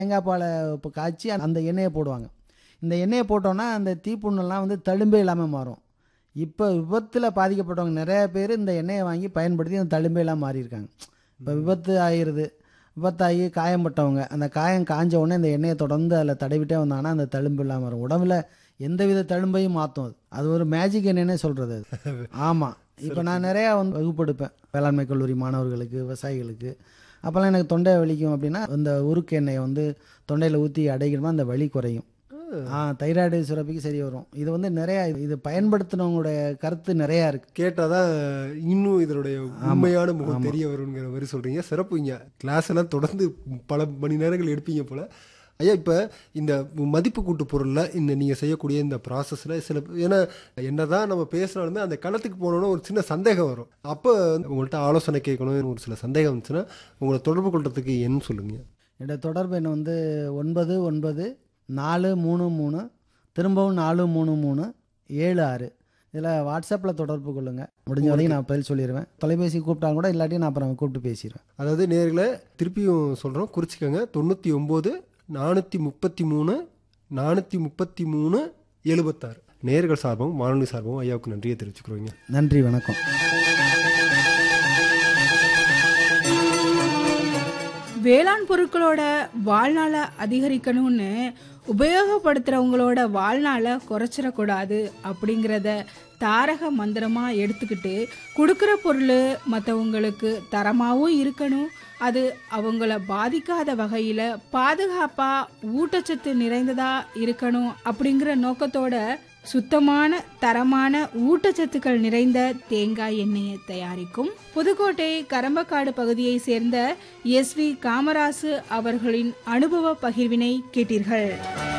தேங்காய் பாலை இப்போ காய்ச்சி அந்த எண்ணெயை போடுவாங்க இந்த எண்ணெயை போட்டோன்னா அந்த தீப்புண்ணெல்லாம் வந்து தழும்பே இல்லாமல் மாறும் இப்போ விபத்தில் பாதிக்கப்பட்டவங்க நிறைய பேர் இந்த எண்ணெயை வாங்கி பயன்படுத்தி அந்த தழும்பே இல்லாமல் மாறியிருக்காங்க இப்போ விபத்து ஆகிருது விபத்தாகி காயம்பட்டவங்க அந்த காயம் காஞ்ச உடனே இந்த எண்ணெயை தொடர்ந்து அதில் தடவிட்டே வந்தாங்கன்னா அந்த தழும்பு இல்லாமல் வரும் உடம்புல எந்தவித தழும்பையும் மாற்றும் அது அது ஒரு மேஜிக் எண்ணெய்னே சொல்கிறது அது ஆமாம் இப்போ நான் நிறையா வந்து வகுப்படுப்பேன் வேளாண்மை கல்லூரி மாணவர்களுக்கு விவசாயிகளுக்கு அப்போல்லாம் எனக்கு தொண்டை வலிக்கும் அப்படின்னா இந்த உருக்கு எண்ணெயை வந்து தொண்டையில் ஊற்றி அடைக்கணுமா அந்த வலி குறையும் ஆ தைராய்டு சுரப்பிக்கு சரி வரும் இது வந்து நிறையா இது பயன்படுத்தினவங்களுடைய கருத்து நிறையா இருக்குது கேட்டாதான் இன்னும் இதனுடைய உண்மையான முகம் தெரிய வருங்கிற மாதிரி சொல்றீங்க சிறப்புங்க கிளாஸ் எல்லாம் தொடர்ந்து பல மணி நேரங்கள் எடுப்பீங்க போல ஐயா இப்போ இந்த மதிப்பு கூட்டு பொருளில் இந்த நீங்கள் செய்யக்கூடிய இந்த ப்ராசஸில் சில ஏன்னா என்னதான் நம்ம பேசினாலுமே அந்த களத்துக்கு போனோன்னா ஒரு சின்ன சந்தேகம் வரும் அப்போ உங்கள்கிட்ட ஆலோசனை கேட்கணும் ஒரு சில சந்தேகம் வந்துச்சுன்னா உங்களை தொடர்பு கொள்றதுக்கு என்ன சொல்லுங்க என்னோட தொடர்பு எண் வந்து ஒன்பது ஒன்பது நாலு மூணு மூணு திரும்பவும் நாலு மூணு மூணு ஏழு ஆறு இதில் வாட்ஸ்அப்பில் தொடர்பு கொள்ளுங்கள் முடிஞ்ச வரைக்கும் நான் பதில் சொல்லிடுவேன் தொலைபேசி கூப்பிட்டாலும் கூட இல்லாட்டி நான் அப்புறம் கூப்பிட்டு பேசிடுவேன் அதாவது நேர்களை திருப்பியும் சொல்கிறோம் குறிச்சிக்கோங்க தொண்ணூற்றி ஒம்பது நானூற்றி முப்பத்தி மூணு நானூற்றி முப்பத்தி மூணு எழுபத்தாறு நேர்கள் சார்பும் வானொலி சார்பும் ஐயாவுக்கு நன்றியை தெரிவிச்சுக்கிறோங்க நன்றி வணக்கம் வேளாண் பொருட்களோட வாழ்நாளை அதிகரிக்கணும்னு உபயோகப்படுத்துகிறவங்களோட வாழ்நாளை குறைச்சிடக்கூடாது அப்படிங்கிறத தாரக மந்திரமாக எடுத்துக்கிட்டு கொடுக்குற பொருள் மற்றவங்களுக்கு தரமாகவும் இருக்கணும் அது அவங்கள பாதிக்காத வகையில் பாதுகாப்பாக ஊட்டச்சத்து நிறைந்ததாக இருக்கணும் அப்படிங்கிற நோக்கத்தோட சுத்தமான தரமான ஊட்டச்சத்துக்கள் நிறைந்த தேங்காய் எண்ணெயை தயாரிக்கும் புதுக்கோட்டை கரம்பக்காடு பகுதியை சேர்ந்த எஸ் வி காமராசு அவர்களின் அனுபவ பகிர்வினை கேட்டீர்கள்